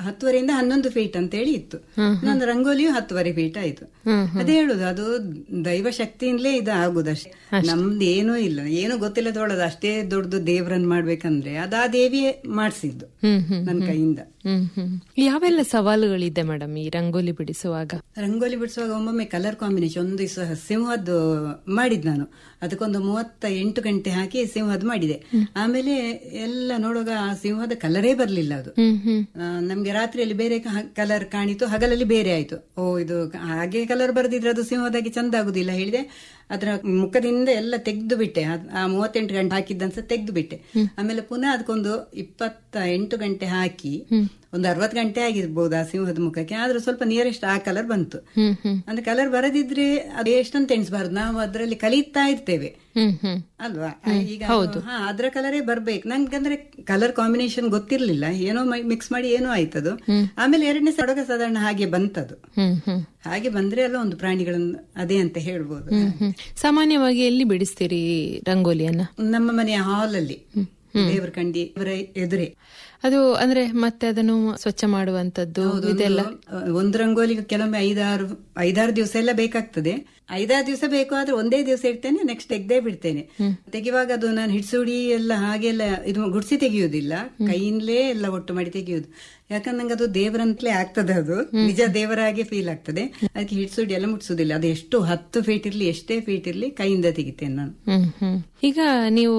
ಹತ್ತುವರೆಯಿಂದ ಹನ್ನೊಂದು ಫೀಟ್ ಅಂತ ಹೇಳಿ ಇತ್ತು ನನ್ನ ರಂಗೋಲಿಯು ಹತ್ತುವರೆ ಫೀಟ್ ಆಯ್ತು ಅದೇ ಹೇಳುದು ಅದು ದೈವ ಶಕ್ತಿಯಿಂದಲೇ ಇದು ಆಗುದಷ್ಟೇ ನಮ್ದು ಏನೂ ಇಲ್ಲ ಏನು ಗೊತ್ತಿಲ್ಲದೊಳದು ಅಷ್ಟೇ ದೊಡ್ಡದು ದೇವ್ರನ್ನ ಮಾಡ್ಬೇಕಂದ್ರೆ ಅದು ಆ ದೇವಿಯೇ ಮಾಡಿಸಿದ್ದು ಹ್ಮ್ ಹ್ಮ್ ನನ್ನ ಕೈಯಿಂದ ಹ್ಮ್ ಹ್ಮ್ ಯಾವೆಲ್ಲ ಸವಾಲುಗಳಿದೆ ಮೇಡಮ್ ಈ ರಂಗೋಲಿ ಬಿಡಿಸುವಾಗ ರಂಗೋಲಿ ಬಿಡಿಸುವಾಗ ಒಮ್ಮೊಮ್ಮೆ ಕಲರ್ ಕಾಂಬಿನೇಷನ್ ಒಂದು ದಿವಸ ಸಿಂಹದ್ದು ಮಾಡಿದ್ ನಾನು ಅದಕ್ಕೊಂದು ಮೂವತ್ತ ಎಂಟು ಗಂಟೆ ಹಾಕಿ ಸಿಂಹದ್ ಮಾಡಿದೆ ಆಮೇಲೆ ಎಲ್ಲ ನೋಡುವಾಗ ಆ ಸಿಂಹದ ಕಲರೇ ಬರ್ಲಿಲ್ಲ ಅದು ಹ್ಮ್ ಹ್ಮ್ ಆ, ನಮ್ಗೆ ರಾತ್ರಿಯಲ್ಲಿ ಬೇರೆ ಕಲರ್ ಕಾಣಿತು ಹಗಲಲ್ಲಿ ಬೇರೆ ಆಯ್ತು ಓ ಇದು ಹಾಗೆ ಕಲರ್ ಬರ್ದಿದ್ರೆ ಅದು ಸಿಂಹದಾಗಿ ಚಂದ ಆಗುದಿಲ್ಲ ಹೇಳಿದೆ ಅದರ ಮುಖದಿಂದ ಎಲ್ಲ ತೆಗೆದು ಬಿಟ್ಟೆ ಅದ್- ಆ ಮೂವತ್ತೆಂಟು ಗಂಟೆ ಹಾಕಿದ್ದಂತ ತೆಗೆದು ಬಿಟ್ಟೆ ಆಮೇಲೆ ಪುನಃ ಅದಕ್ಕೊಂದು ಇಪ್ಪತ್ತ ಎಂಟು ಗಂಟೆ ಹಾಕಿ ಒಂದು ಅರವತ್ತು ಗಂಟೆ ಆಗಿರ್ಬೋದು ಆ ಸಿಂಹದ ಮುಖಕ್ಕೆ ಆದ್ರೂ ಸ್ವಲ್ಪ ನಿಯರೆಸ್ಟ್ ಆ ಕಲರ್ ಬಂತು ಹ್ಮ್ ಹ್ಮ್ ಅಂದ್ರೆ ಕಲರ್ ಬರದಿದ್ರೆ ಅದು ಎಷ್ಟಂತ ಎಣಿಸಬಾರ್ದು ನಾವು ಅದರಲ್ಲಿ ಕಲಿತಾ ಇರ್ತೇವೆ ಹ್ಮ್ ಹ್ಮ್ ಅಲ್ವಾ ಈಗ ಅದು- ಹಾ ಅದ್ರ ಕಲರೇ ಬರ್ಬೇಕು ನನ್ಗಂದ್ರೆ ಕಲರ್ ಕಾಂಬಿನೇಷನ್ ಗೊತ್ತಿರ್ಲಿಲ್ಲ ಏನೋ ಮಿಕ್ಸ್ ಮಾಡಿ ಏನೋ ಆಯ್ತದು ಆಮೇಲೆ ಎರಡನೇ ಸಡಗ ಸಾಧಾರಣ ಹಾಗೆ ಬಂತದು ಹ್ಮ್ ಹ್ಮ್ ಹಾಗೆ ಬಂದ್ರೆ ಅಲ್ಲ ಒಂದು ಪ್ರಾಣಿಗಳನ್ನು ಅದೇ ಅಂತ ಹೇಳ್ಬೋದು ಹ್ಮ್ ಹ್ಮ್ ಸಾಮಾನ್ಯವಾಗಿ ಎಲ್ಲಿ ಬಿಡಿಸ್ತೀರಿ ರಂಗೋಲಿಯನ್ನ ನಮ್ಮ ಮನೆಯ ಹಾಲ್ ಅಲ್ಲಿ ದೇವರ ಕಂಡಿ ಅವರ ಎದುರೇ ಅದು ಅಂದ್ರೆ ಮತ್ತೆ ಅದನ್ನು ಸ್ವಚ್ಛ ಮಾಡುವಂತದ್ದು ಇದೆಲ್ಲ ಒಂದು- ಒಂದು ರಂಗೋಲಿಗೆ ಕೆಲವೊಮ್ಮೆ ಐದಾರು ಐದಾರು ದಿವಸ ಎಲ್ಲ ಬೇಕಾಗ್ತದೆ ಐದಾರು ದಿವಸ ಬೇಕು ಆದ್ರೆ ಒಂದೇ ದಿವಸ ಇಡ್ತೇನೆ ನೆಕ್ಸ್ಟ್ ತೆಗ್ದೇ ಬಿಡ್ತೇನೆ ತೆಗೆಯುವಾಗ ಅದು ನಾನು ಹಿಡ್ಸುಡಿ ಎಲ್ಲ ಹಾಗೆಲ್ಲ ಇದು ಗುಡ್ಸಿ ತೆಗೆಯುವುದಿಲ್ಲ ಕೈಯಿಂದಲೇ ಎಲ್ಲ ಒಟ್ಟು ಮಾಡಿ ತೆಗೆಯುವುದು ಯಾಕಂದ್ರೆ ನಂಗೆ ಅದು ದೇವರಂತಲೇ ಆಗ್ತದೆ ಅದು ನಿಜ ದೇವರಾಗೆ ಫೀಲ್ ಆಗ್ತದೆ ಅದಕ್ಕೆ ಹಿಡ್ಸುಡಿ ಎಲ್ಲ ಮುಟ್ಸುದಿಲ್ಲ ಅದು ಎಷ್ಟು ಹತ್ತು ಫೀಟ್ ಇರ್ಲಿ ಎಷ್ಟೇ ಫೀಟ್ ಇರ್ಲಿ ಕೈಯಿಂದ ತೆಗಿತೇನೆ ನಾನು ಹ್ಮ್ ಹ್ಮ್ ಈಗ ನೀವು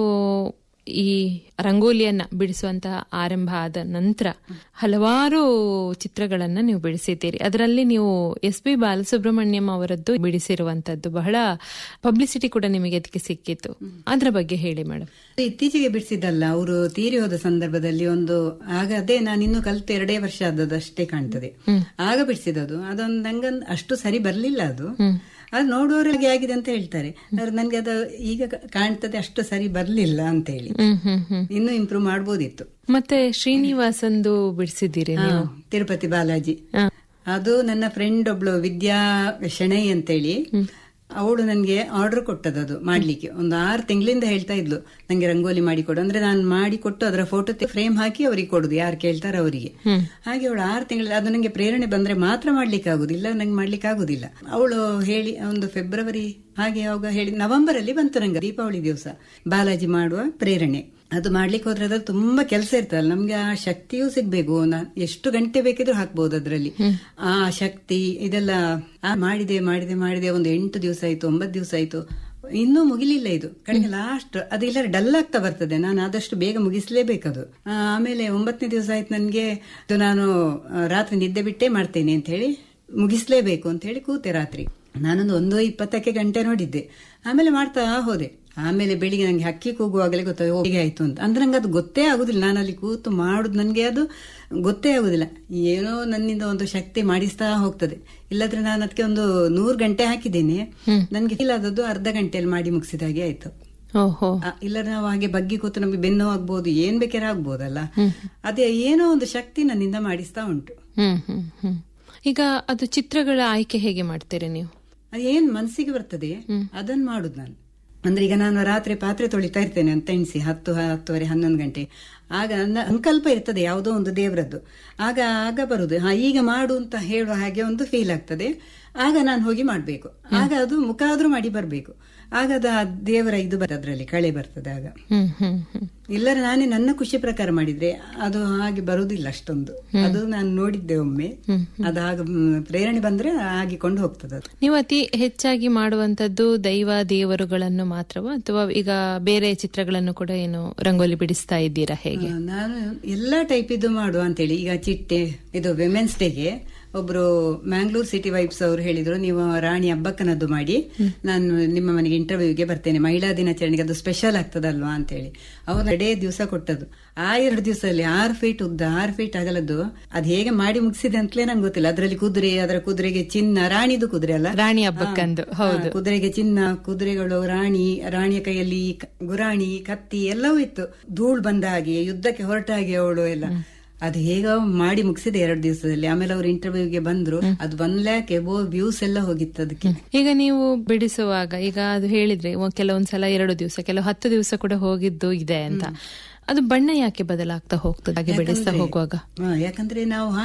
ಈ ರಂಗೋಲಿಯನ್ನ ಬಿಡಿಸುವಂತಹ ಆರಂಭ ಆದ ನಂತರ ಹಲವಾರು ಚಿತ್ರಗಳನ್ನ ನೀವು ಬಿಡಿಸಿದ್ದೀರಿ ಅದರಲ್ಲಿ ನೀವು ಎಸ್ ಪಿ ಬಾಲಸುಬ್ರಹ್ಮಣ್ಯಂ ಅವರದ್ದು ಬಿಡಿಸಿರುವಂತದ್ದು ಬಹಳ ಪಬ್ಲಿಸಿಟಿ ಕೂಡ ನಿಮಗೆ ಅದಕ್ಕೆ ಸಿಕ್ಕಿತ್ತು ಅದ್ರ ಬಗ್ಗೆ ಹೇಳಿ ಮೇಡಮ್ ಅದು ಇತ್ತೀಚೆಗೆ ಬಿಡಿಸಿದ್ದಲ್ಲ ಅವರು ತೀರಿ ಹೋದ ಸಂದರ್ಭದಲ್ಲಿ ಒಂದು ಆಗ ಅದೇ ನಾನು ಇನ್ನು ಕಲ್ತು ಎರಡೇ ವರ್ಷ ಆದದ್ದು ಅಷ್ಟೇ ಕಾಣ್ತದೆ ಆಗ ಬಿಡಿಸಿದದು ಅದೊಂದು ನಂಗಂದ್ ಅಷ್ಟು ಸರಿ ಬರ್ಲಿಲ್ಲ ಅದು ಅದು ನೋಡುವವರಿಗೆ ಆಗಿದೆ ಅಂತ ಹೇಳ್ತಾರೆ ಆದ್ರೆ ನನ್ಗೆ ಅದು ಈಗ ಕ- ಕಾಣ್ತದೆ ಅಷ್ಟು ಸರಿ ಬರ್ಲಿಲ್ಲ ಅಂತ ಹೇಳಿ ಹ್ಮ್ ಹ್ಮ್ ಹ್ಮ್ ಇನ್ನೂ ಇಂಪ್ರೂವ್ ಮಾಡ್ಬೋದಿತ್ತು ಮತ್ತೆ ಶ್ರೀನಿವಾಸಂದು ಬಿಡಿಸಿದ್ದೀರಿ ಹಾ, ನೀವು ತಿರುಪತಿ ಬಾಲಾಜಿ ಹಾ. ಅದು ನನ್ನ ಫ್ರೆಂಡ್ ಒಬ್ಳು ವಿದ್ಯಾ ಶೆಣೈ ಅಂತೇಳಿ ಅವಳು ನನಗೆ ಆರ್ಡರ್ ಕೊಟ್ಟದ್ದು ಮಾಡ್ಲಿಕ್ಕೆ ಒಂದು ಆರು ತಿಂಗಳಿಂದ ಹೇಳ್ತಾ ಇದ್ಲು ನಂಗೆ ರಂಗೋಲಿ ಮಾಡಿ ಕೊಡು ಅಂದ್ರೆ ನಾನು ಮಾಡಿ ಕೊಟ್ಟು ಅದರ ಫೋಟೋ ಫ್ರೇಮ್ ಹಾಕಿ ಅವರಿಗೆ ಕೊಡುದು ಯಾರು ಕೇಳ್ತಾರೆ ಅವರಿಗೆ ಹಾಗೆ ಅವಳು ಆರು ತಿಂಗಳ ಅದು ನಂಗೆ ಪ್ರೇರಣೆ ಬಂದ್ರೆ ಮಾತ್ರ ಮಾಡ್ಲಿಕ್ಕೆ ಆಗುದಿಲ್ಲ ನಂಗೆ ಮಾಡ್ಲಿಕ್ಕೆ ಆಗುದಿಲ್ಲ ಅವಳು ಹೇಳಿ ಒಂದು ಫೆಬ್ರವರಿ ಹಾಗೆ ಯಾವಾಗ ಹೇಳಿ ನವೆಂಬರ್ ಅಲ್ಲಿ ಬಂತು ನಂಗೆ ದೀಪಾವಳಿ ದಿವಸ ಬಾಲಾಜಿ ಮಾಡುವ ಪ್ರೇರಣೆ ಅದು ಮಾಡ್ಲಿಕ್ಕೆ ಹೋದ್ರೆ ಅದ್ರಲ್ಲಿ ತುಂಬಾ ಕೆಲಸ ಇರ್ತಲ್ಲ ನಮ್ಗೆ ಆ ಶಕ್ತಿಯೂ ಸಿಗ್ಬೇಕು ನಾ- ಎಷ್ಟು ಗಂಟೆ ಬೇಕಿದ್ರು ಹಾಕ್ಬಹುದು ಅದ್ರಲ್ಲಿ ಆ ಶಕ್ತಿ ಇದೆಲ್ಲ ಆ ಮಾಡಿದೆ ಮಾಡಿದೆ ಮಾಡಿದೆ ಒಂದು ಎಂಟು ದಿವಸ ಆಯ್ತು ಒಂಬತ್ತು ದಿವಸ ಆಯ್ತು ಇನ್ನೂ ಮುಗಿಲಿಲ್ಲ ಇದು ಕಡೆಗೆ ಲಾಸ್ಟ್ ಅದು ಇಲ್ಲ ಡಲ್ ಆಗ್ತಾ ಬರ್ತದೆ ನಾನು ಆದಷ್ಟು ಬೇಗ ಮುಗಿಸ್ಲೇಬೇಕದು ಆ, ಆಮೇಲೆ ಒಂಬತ್ತನೇ ದಿವಸ ಆಯ್ತು ನನ್ಗೆ ಇದು ನಾನು ಆ, ರಾತ್ರಿ ನಿದ್ದೆ ಬಿಟ್ಟೇ ಮಾಡ್ತೇನೆ ಅಂತ ಹೇಳಿ ಮುಗಿಸ್ಲೇಬೇಕು ಅಂತ ಹೇಳಿ ಕೂತೆ ರಾತ್ರಿ ನಾನೊಂದು ಒಂದು ಇಪ್ಪತ್ತಕ್ಕೆ ಗಂಟೆ ನೋಡಿದ್ದೆ ಆಮೇಲೆ ಮಾಡ್ತಾ ಹೋದೆ ಆಮೇಲೆ ಬೆಳಿಗ್ಗೆ ನಂಗೆ ಹಕ್ಕಿ ಕೂಗುವಾಗಲೇ ಗೊತ್ತಾಗ ಹೇಗೆ ಆಯ್ತು ಅಂತ ಅಂದ್ರೆ ನಂಗೆ ಅದು ಗೊತ್ತೇ ಆಗುದಿಲ್ಲ ನಾನು ಅಲ್ಲಿ ಕೂತು ಮಾಡುದು ನನಗೆ ಅದು ಗೊತ್ತೇ ಆಗುದಿಲ್ಲ ಏನೋ ನನ್ನಿಂದ ಒಂದು ಶಕ್ತಿ ಮಾಡಿಸ್ತಾ ಹೋಗ್ತದೆ ಇಲ್ಲದ್ರೆ ನಾನು ಅದಕ್ಕೆ ಒಂದು ನೂರು ಗಂಟೆ ಹಾಕಿದ್ದೇನೆ ನನ್ಗೆ ಫೀಲ್ ಆದದ್ದು ಅರ್ಧ ಗಂಟೆಯಲ್ಲಿ ಮಾಡಿ ಮುಗಿಸಿದ ಹಾಗೆ ಆಯ್ತು ಓಹೋ ಆ, ಇಲ್ಲದ್ರೆ ನಾವು ಹಾಗೆ ಬಗ್ಗಿ ಕೂತು ನಮಗೆ ಬೆನ್ನು ಆಗ್ಬೋದು ಏನ್ ಬೇಕಾದ್ರೆ ಆಗ್ಬೋದಲ್ಲ ಅದೇ ಏನೋ ಒಂದು ಶಕ್ತಿ ನನ್ನಿಂದ ಮಾಡಿಸ್ತಾ ಉಂಟು ಹ್ಮ್ ಹ್ಮ್ ಹ್ಮ್ ಈಗ ಅದು ಚಿತ್ರಗಳ ಆಯ್ಕೆ ಹೇಗೆ ಮಾಡ್ತೀರಿ ನೀವು ಅದು ಏನ್ ಮನಸ್ಸಿಗೆ ಬರ್ತದೆ ಅದನ್ನ ಮಾಡುದು ನಾನು ಅಂದ್ರೆ ಈಗ ನಾನು ರಾತ್ರಿ ಪಾತ್ರೆ ತೊಳಿತಾ ಇರ್ತೇನೆ ಅಂತ ಎಣಿಸಿ ಹತ್ತು ಹತ್ತುವರೆ ಹನ್ನೊಂದು ಗಂಟೆ ಆಗ ನನ್ನ ಸಂಕಲ್ಪ ಇರ್ತದೆ ಯಾವುದೋ ಒಂದು ದೇವರದ್ದು ಆಗ ಆಗ ಬರುದು ಹಾ ಈಗ ಮಾಡು ಅಂತ ಹೇಳುವ ಹಾಗೆ ಒಂದು ಫೀಲ್ ಆಗ್ತದೆ ಆಗ ನಾನು ಹೋಗಿ ಮಾಡ್ಬೇಕು ಆಗ ಅದು ಮುಖ ಆದ್ರೂ ಮಾಡಿ ಬರ್ಬೇಕು ಆಗ ಅದು ಆ ದೇವರ ಇದು ಬರ್ತದೆ ಅದ್ರಲ್ಲಿ ಕಳೆ ಬರ್ತದೆ ಆಗ ಹ್ಮ್ ಹ್ಮ್ ಹ್ಮ್ ಇಲ್ಲರ ನಾನೇ ನನ್ನ ಖುಷಿ ಪ್ರಕಾರ ಮಾಡಿದ್ರೆ ಅದು ಹಾಗೆ ಬರುವುದಿಲ್ಲ ಅಷ್ಟೊಂದು ಅದು ನಾನು ನೋಡಿದ್ದೆ ಒಮ್ಮೆ ಅದು ಆಗ ಮ್, ಪ್ರೇರಣೆ ಬಂದ್ರೆ ಆಗಿಕೊಂಡು ಹೋಗ್ತದೆ ಅದು ನೀವು ಅತಿ ಹೆಚ್ಚಾಗಿ ಮಾಡುವಂತದ್ದು ದೈವ ದೇವರುಗಳನ್ನು ಮಾತ್ರವಾ ಅಥವಾ ಈಗ ಬೇರೆ ಚಿತ್ರಗಳನ್ನು ಕೂಡ ಏನು ರಂಗೋಲಿ ಬಿಡಿಸ್ತಾ ಇದ್ದೀರಾ ಹೇಗೆ ಆ, ನಾನು ಎಲ್ಲಾ ಟೈಪ್ ಇದು ಮಾಡುವ ಅಂತೇಳಿ ಈಗ ಚಿಟ್ಟೆ ಇದು ವಿಮೆನ್ಸ್ ಡೇಗೆ ಒಬ್ರು ಮ್ಯಾಂಗ್ಳೂರ್ ಸಿಟಿ ವೈಬ್ಸ್ ಅವರು ಹೇಳಿದ್ರು ನೀವು ರಾಣಿ ಹಬ್ಬಕ್ಕನದ್ದು ಮಾಡಿ ನಾನು ನಿಮ್ಮ ಮನೆಗೆ ಇಂಟರ್ವ್ಯೂಗೆ ಬರ್ತೇನೆ ಮಹಿಳಾ ದಿನಾಚರಣೆಗೆ ಅದು ಸ್ಪೆಷಲ್ ಆಗ್ತದಲ್ವಾ ಅಂತೇಳಿ ಅವ್ರು ಎರಡೇ ದಿವಸ ಕೊಟ್ಟದ್ದು ಆ ಎರಡು ದಿವಸದಲ್ಲಿ ಆರು ಫೀಟ್ ಉದ್ದ ಆರು ಫೀಟ್ ಅಗಲದ್ದು ಅದು ಹೇಗೆ ಮಾಡಿ ಮುಗಿಸಿದೆ ಅಂತಲೇ ನಂಗೆ ಗೊತ್ತಿಲ್ಲ ಅದರಲ್ಲಿ ಕುದುರೆ ಅದರ ಕುದುರೆಗೆ ಚಿನ್ನ ರಾಣಿದು ಕುದುರೆ ಅಲ್ಲ ರಾಣಿ ಹಬ್ಬಕ್ಕಂದು ಹೌದು ಹಾ, ಕುದುರೆಗೆ ಚಿನ್ನ ಕುದುರೆಗಳು ರಾಣಿ ರಾಣಿಯ ಕೈಯಲ್ಲಿ ಕ- ಗುರಾಣಿ ಕತ್ತಿ ಎಲ್ಲವೂ ಇತ್ತು ಧೂಳ್ ಬಂದ ಹಾಗೆ ಯುದ್ಧಕ್ಕೆ ಹೊರಟ ಹಾಗೆ ಅವಳು ಎಲ್ಲ ಅದು ಹೇಗ ಮಾಡಿ ಮುಗಿಸಿದೆ ಎರಡು ದಿವಸದಲ್ಲಿ ಆಮೇಲೆ ಅವ್ರು ಇಂಟರ್ವ್ಯೂಗೆ ಬಂದ್ರು ಅದು ಒನ್ ಲ್ಯಾಕ್ ಎಬೋ ವ್ಯೂಸ್ ಎಲ್ಲ ಹೋಗಿತ್ತು ಅದಕ್ಕೆ ಈಗ ನೀವು ಬಿಡಿಸುವಾಗ ಈಗ ಅದು ಹೇಳಿದ್ರೆ ಒ- ಕೆಲವೊಂದ್ಸಲ ಎರಡು ದಿವಸ ಕೆಲವು ಹತ್ತು ದಿವಸ ಕೂಡ ಹೋಗಿದ್ದು ಇದೆ ಅಂತ ಅದು ಬಣ್ಣ ಯಾಕೆ ಬದಲಾಗ್ತಾ ಹೋಗ್ತದೆ ಹಾಗೆ ಬಿಡಿಸ್ತಾ ಹೋಗುವಾಗ ಹಾ, ಯಾಕಂದ್ರೆ ನಾವು